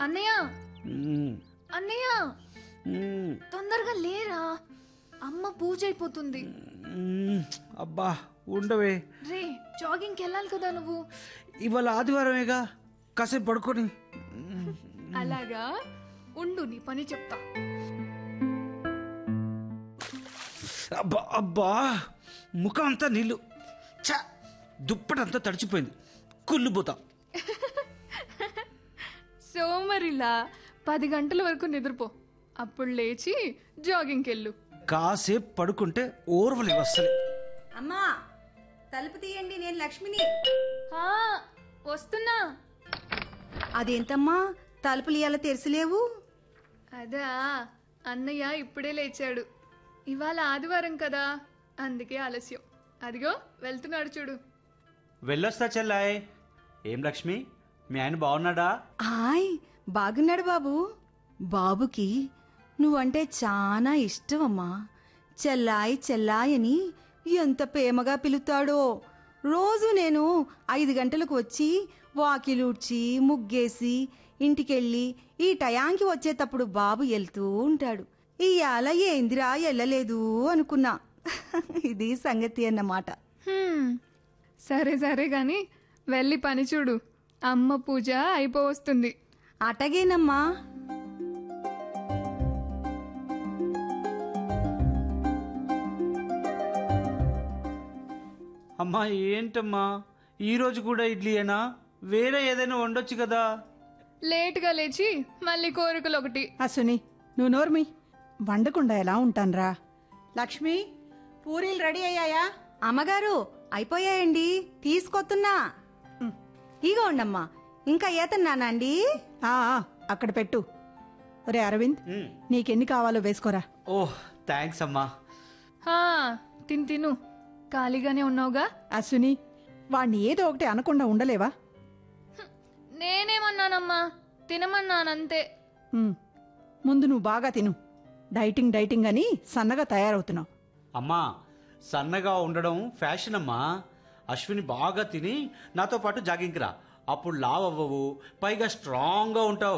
అన్నయ్య మ్మ్. అన్నయ్య మ్మ్. తొందరగా లేరా అమ్మ పూజ అయిపోతుంది మ్మ్. అబ్బా ఉండవే రే జాగింగ్కి వెళ్ళాలి కదా నువ్వు ఇవాళ ఆదివారమేగా కాసేపు పడుకొని మ్మ్. అలాగా ఉండు నీ పని చెప్తా అబ్బా అబ్బా ముఖం అంతా నీళ్ళు చ దుప్పటంతా తడిచిపోయింది కుళ్ళిపోతా సోమరిలా పది గంటల వరకు నిద్రపో అప్పుడు లేచి జాగింగ్కి వెళ్ళు కాసేపు పడుకుంటే ఓర్వలే వస్తలే అమ్మా తలుపు తీయండి నేను లక్ష్మిని ఆ, వస్తున్నా అదేంటమ్మా తలుపులు ఇవాళ తెరిసిలేవు అదా అన్నయ్య ఇప్పుడే లేచాడు ఇవాళ ఆదివారం కదా అందుకే ఆలస్యం అదిగో వెళ్తున్నాడు చూడు వెళ్ళొస్తా చెల్లాయ్ ఏం లక్ష్మి మీ ఆయన బాగున్నాడా ఆయ్ బాగున్నాడు బాబు బాబుకి నువ్వంటే చాలా ఇష్టమమ్మా చెల్లాయ్ చెల్లాయ్ అని ఎంత ప్రేమగా పిలుతాడో రోజు నేను ఐదు గంటలకు వచ్చి వాకిలూడ్చి ముగ్గేసి ఇంటికెళ్ళి ఈ టయాంకి వచ్చేటప్పుడు బాబు వెళ్తూ ఉంటాడు ఇయాల ఏందిరా వెళ్ళలేదు అనుకున్నా ఇది సంగతి అన్నమాట హ్మ్, సరే సరే గాని వెళ్ళి పని చూడు అమ్మ పూజ అయిపోవస్తుంది అటగేనమ్మా అమ్మా ఏంటమ్మా ఈరోజు కూడా ఇడ్లీయేనా వేరే ఏదైనా వండొచ్చు కదా లేటుగా లేచి మళ్ళీ కోరికలు ఒకటి అసుని నువ్వు నోర్మి వండకుండా ఎలా ఉంటాన్రా లక్ష్మి పూరీలు రెడీ అయ్యాయా అమ్మగారు అయిపోయాయండి తీసుకొస్తున్నా ఇగో ఉండమ్మా ఇంకా ఏతన్నానా అండి ఆ, ఆ, అక్కడ పెట్టు ఒరే అరవింద్ మ్. నీకెన్ని కావాలో వేసుకోరా ఓహ్ థ్యాంక్స్ అమ్మా హా తిను తిను ఖాళీగానే ఉన్నావుగా అసుని వాణ్ణి ఏదో ఒకటి అనకుండా ఉండలేవా నేనేమన్నానమ్మా తినమన్నానంతే మ్, ముందు నువ్వు బాగా తిను డైటింగ్ డైటింగ్ అని సన్నగా తయారవుతున్నావు అమ్మా సన్నగా ఉండడం ఫ్యాషన్ అమ్మా అశ్విని బాగా తిని నాతో పాటు జాగింగ్ రా అప్పుడు లావ్ అవ్వవు పైగా స్ట్రాంగ్గా ఉంటావు